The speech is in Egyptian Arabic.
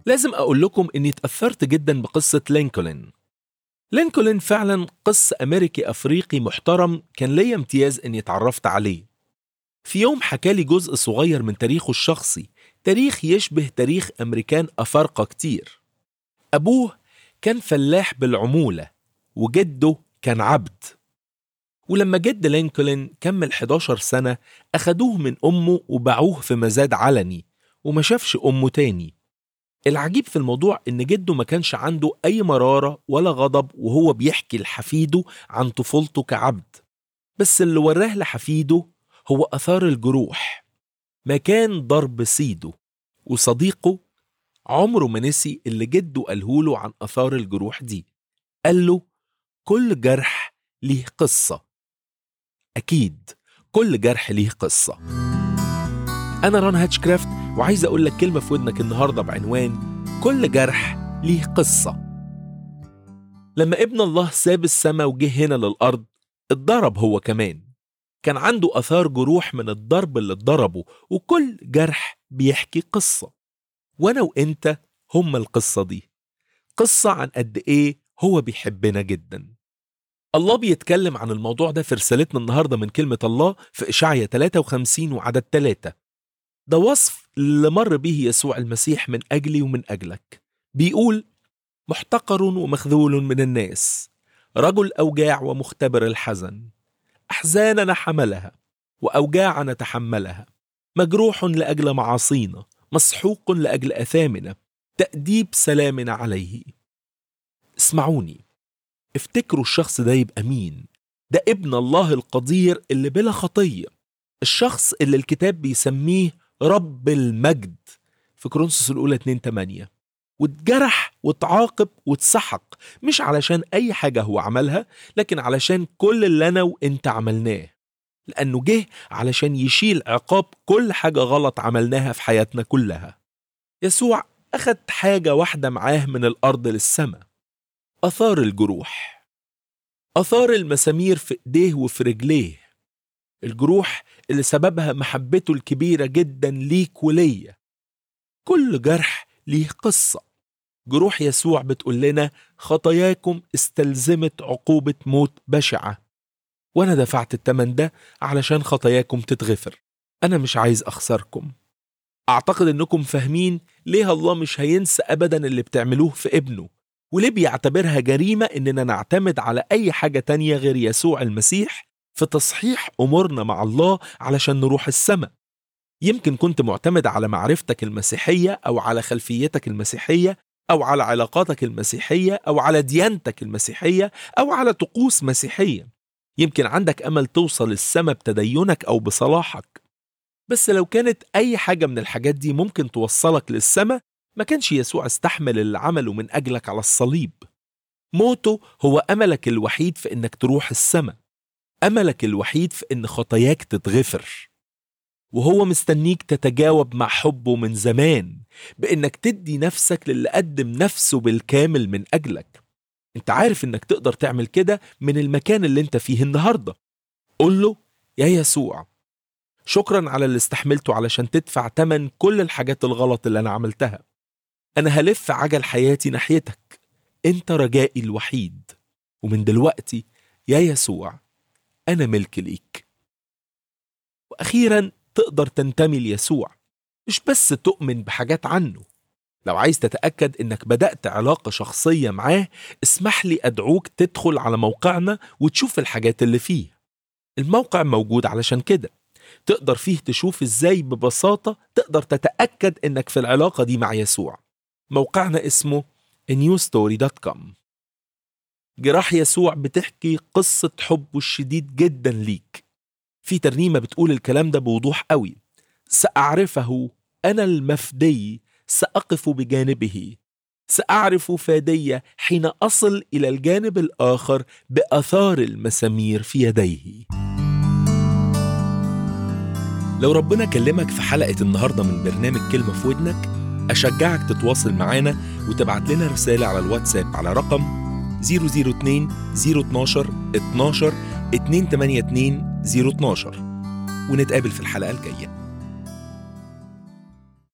لازم أقول لكم إني اتأثرت جدا بقصة لينكولن لينكولن فعلا قس أمريكي أفريقي محترم كان ليا امتياز إني اتعرفت عليه في يوم حكالي جزء صغير من تاريخه الشخصي تاريخ يشبه تاريخ أمريكان أفارقة كتير أبوه كان فلاح بالعمولة وجده كان عبد ولما جد لينكولن كمل 11 سنة أخدوه من أمه وباعوه في مزاد علني وما شافش أمه تاني العجيب في الموضوع إن جده ما كانش عنده أي مرارة ولا غضب وهو بيحكي لحفيده عن طفولته كعبد بس اللي وراه لحفيده هو أثار الجروح مكان ضرب سيده وصديقه عمره ما نسي اللي جده قالهوله عن أثار الجروح دي قال له كل جرح ليه قصة أكيد كل جرح ليه قصة أنا ران هاتشكرافت وعايز أقول لك كلمة في ودنك النهاردة بعنوان كل جرح ليه قصة لما ابن الله ساب السماء وجه هنا للأرض اتضرب هو كمان كان عنده أثار جروح من الضرب اللي اتضربه وكل جرح بيحكي قصة وأنا وإنت هم القصة دي قصة عن قد إيه هو بيحبنا جدا الله بيتكلم عن الموضوع ده في رسالتنا النهاردة من كلمة الله في إشعيا 53 وعدد 3 ده وصف اللي مر به يسوع المسيح من أجلي ومن أجلك بيقول محتقر ومخذول من الناس رجل أوجاع ومختبر الحزن أحزاننا حملها وأوجاعنا تحملها مجروح لأجل معاصينا مسحوق لأجل أثامنا تأديب سلامنا عليه اسمعوني افتكروا الشخص ده يبقى مين ده ابن الله القدير اللي بلا خطية الشخص اللي الكتاب بيسميه رب المجد في كورنثوس الأولى 2 8 واتجرح واتعاقب واتسحق مش علشان أي حاجة هو عملها لكن علشان كل اللي أنا وإنت عملناه لأنه جه علشان يشيل عقاب كل حاجة غلط عملناها في حياتنا كلها يسوع أخد حاجة واحدة معاه من الأرض للسماء أثار الجروح أثار المسامير في إيديه وفي رجليه الجروح اللي سببها محبته الكبيرة جدا ليك وليا كل جرح ليه قصة جروح يسوع بتقول لنا خطاياكم استلزمت عقوبة موت بشعة وأنا دفعت التمن ده علشان خطاياكم تتغفر أنا مش عايز أخسركم أعتقد إنكم فاهمين ليه الله مش هينسى أبدا اللي بتعملوه في ابنه وليه بيعتبرها جريمة إننا نعتمد على أي حاجة تانية غير يسوع المسيح في تصحيح أمورنا مع الله علشان نروح السماء يمكن كنت معتمد على معرفتك المسيحية أو على خلفيتك المسيحية أو على علاقاتك المسيحية أو على ديانتك المسيحية أو على طقوس مسيحية يمكن عندك أمل توصل السماء بتدينك أو بصلاحك بس لو كانت أي حاجة من الحاجات دي ممكن توصلك للسماء ما كانش يسوع استحمل اللي عمله من أجلك على الصليب موته هو أملك الوحيد في إنك تروح السماء أملك الوحيد في إن خطاياك تتغفر وهو مستنيك تتجاوب مع حبه من زمان بإنك تدي نفسك للي قدم نفسه بالكامل من أجلك انت عارف انك تقدر تعمل كده من المكان اللي انت فيه النهارده قول له يا يسوع شكرا على اللي استحملته علشان تدفع تمن كل الحاجات الغلط اللي انا عملتها انا هلف عجل حياتي ناحيتك انت رجائي الوحيد ومن دلوقتي يا يسوع انا ملك ليك واخيرا تقدر تنتمي ليسوع مش بس تؤمن بحاجات عنه لو عايز تتأكد إنك بدأت علاقة شخصية معاه اسمح لي أدعوك تدخل على موقعنا وتشوف الحاجات اللي فيه الموقع موجود علشان كده تقدر فيه تشوف إزاي ببساطة تقدر تتأكد إنك في العلاقة دي مع يسوع موقعنا اسمه newstory.com جراح يسوع بتحكي قصة حبه الشديد جدا ليك في ترنيمة بتقول الكلام ده بوضوح قوي سأعرفه أنا المفدي سأقف بجانبه سأعرف فادية حين أصل إلى الجانب الآخر بأثار المسامير في يديه لو ربنا كلمك في حلقة النهاردة من برنامج كلمة في ودنك أشجعك تتواصل معانا وتبعت لنا رسالة على الواتساب على رقم 002 012 12 282 012 ونتقابل في الحلقة الجاية